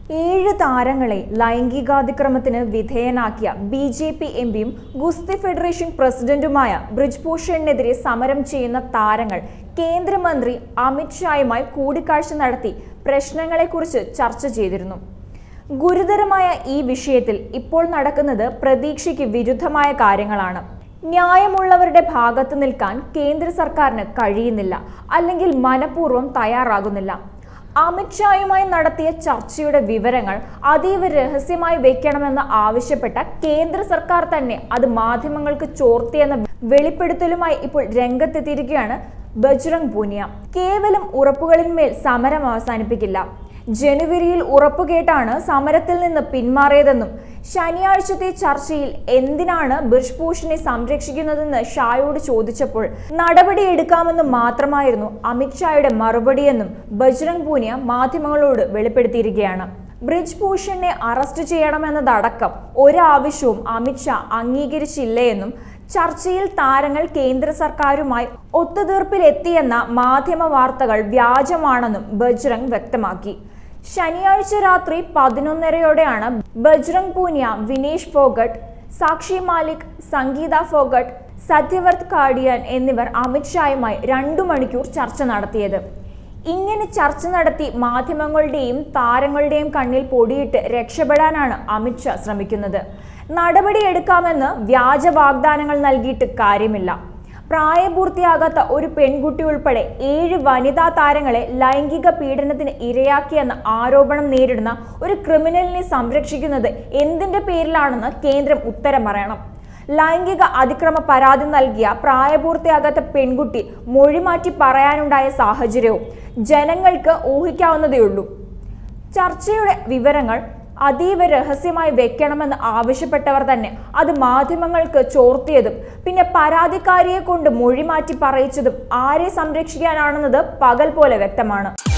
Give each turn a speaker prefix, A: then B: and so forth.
A: ഏഴ് താരങ്ങളെ ലൈംഗികാതിക്രമത്തിന് വിധേയനാക്കിയ ബി ജെ പി എം പിയും ഗുസ്തി ഫെഡറേഷൻ പ്രസിഡന്റുമായ ബ്രിജ്ഭൂഷണിനെതിരെ സമരം ചെയ്യുന്ന താരങ്ങൾ കേന്ദ്രമന്ത്രി അമിത് ഷായുമായി കൂടിക്കാഴ്ച നടത്തി പ്രശ്നങ്ങളെക്കുറിച്ച് ചർച്ച ചെയ്തിരുന്നു ഗുരുതരമായ ഈ വിഷയത്തിൽ ഇപ്പോൾ നടക്കുന്നത് പ്രതീക്ഷയ്ക്ക് വിരുദ്ധമായ കാര്യങ്ങളാണ് ന്യായമുള്ളവരുടെ ഭാഗത്ത് നിൽക്കാൻ കേന്ദ്ര സർക്കാരിന് കഴിയുന്നില്ല അല്ലെങ്കിൽ മനഃപൂർവ്വം തയ്യാറാകുന്നില്ല അമിത്ഷായുമായി നടത്തിയ ചർച്ചയുടെ വിവരങ്ങൾ അതീവ രഹസ്യമായി വെക്കണമെന്ന് ആവശ്യപ്പെട്ട കേന്ദ്ര സർക്കാർ തന്നെ അത് മാധ്യമങ്ങൾക്ക് ചോർത്തിയെന്ന വെളിപ്പെടുത്തലുമായി ഇപ്പോൾ രംഗത്തെത്തിയിരിക്കുകയാണ് ബജ്രംഗ് പൂനിയ കേവലം ഉറപ്പുകളിന്മേൽ സമരം അവസാനിപ്പിക്കില്ല ജനുവരിയിൽ ഉറപ്പുകേട്ടാണ് സമരത്തിൽ നിന്ന് പിന്മാറിയതെന്നും ശനിയാഴ്ചത്തെ ചർച്ചയിൽ എന്തിനാണ് ബിർഷ്ഭൂഷനെ സംരക്ഷിക്കുന്നതെന്ന് ഷായോട് ചോദിച്ചപ്പോൾ നടപടിയെടുക്കാമെന്ന് മാത്രമായിരുന്നു അമിത്ഷായുടെ മറുപടിയെന്നും ബജ്രംഗ് പൂനിയ മാധ്യമങ്ങളോട് വെളിപ്പെടുത്തിയിരിക്കുകയാണ് ബ്രിജ് ഭൂഷണിനെ അറസ്റ്റ് ചെയ്യണമെന്നതടക്കം ഒരാവശ്യവും അമിത്ഷാ അംഗീകരിച്ചില്ലേ ചർച്ചയിൽ താരങ്ങൾ കേന്ദ്ര സർക്കാരുമായി ഒത്തുതീർപ്പിലെത്തിയെന്ന മാധ്യമ വാർത്തകൾ വ്യാജമാണെന്നും ബജ്രംഗ് വ്യക്തമാക്കി ശനിയാഴ്ച രാത്രി പതിനൊന്നരയോടെയാണ് ബജ്രംഗ് പൂനിയ വിനേഷ് ഫോഗട്ട് സാക്ഷി മാലിക് സംഗീത ഫോഗട്ട് സത്യവർത്ത് കാടിയൻ എന്നിവർ അമിത്ഷായുമായി രണ്ടു മണിക്കൂർ ചർച്ച നടത്തിയത് ഇങ്ങനെ ചർച്ച നടത്തി മാധ്യമങ്ങളുടെയും താരങ്ങളുടെയും കണ്ണിൽ പൊടിയിട്ട് രക്ഷപ്പെടാനാണ് അമിത്ഷാ ശ്രമിക്കുന്നത് നടപടിയെടുക്കാമെന്ന് വ്യാജ വാഗ്ദാനങ്ങൾ നൽകിയിട്ട് കാര്യമില്ല പ്രായപൂർത്തിയാകാത്ത ഒരു പെൺകുട്ടി ഉൾപ്പെടെ ഏഴ് വനിതാ താരങ്ങളെ ലൈംഗിക പീഡനത്തിന് ഇരയാക്കിയെന്ന ആരോപണം നേരിടുന്ന ഒരു ക്രിമിനലിനെ സംരക്ഷിക്കുന്നത് എന്തിന്റെ പേരിലാണെന്ന് കേന്ദ്രം ഉത്തരം പറയണം ലൈംഗിക അതിക്രമ പരാതി നൽകിയ പ്രായപൂർത്തിയാകാത്ത പെൺകുട്ടി മൊഴിമാറ്റി പറയാനുണ്ടായ സാഹചര്യവും ജനങ്ങൾക്ക് ഊഹിക്കാവുന്നതേയുള്ളൂ ചർച്ചയുടെ വിവരങ്ങൾ അതീവ രഹസ്യമായി വെക്കണമെന്ന് ആവശ്യപ്പെട്ടവർ തന്നെ അത് മാധ്യമങ്ങൾക്ക് ചോർത്തിയതും പിന്നെ പരാതിക്കാരിയെ കൊണ്ട് മൊഴി മാറ്റി പറയിച്ചതും ആരെ സംരക്ഷിക്കാനാണെന്നത് പകൽ പോലെ വ്യക്തമാണ്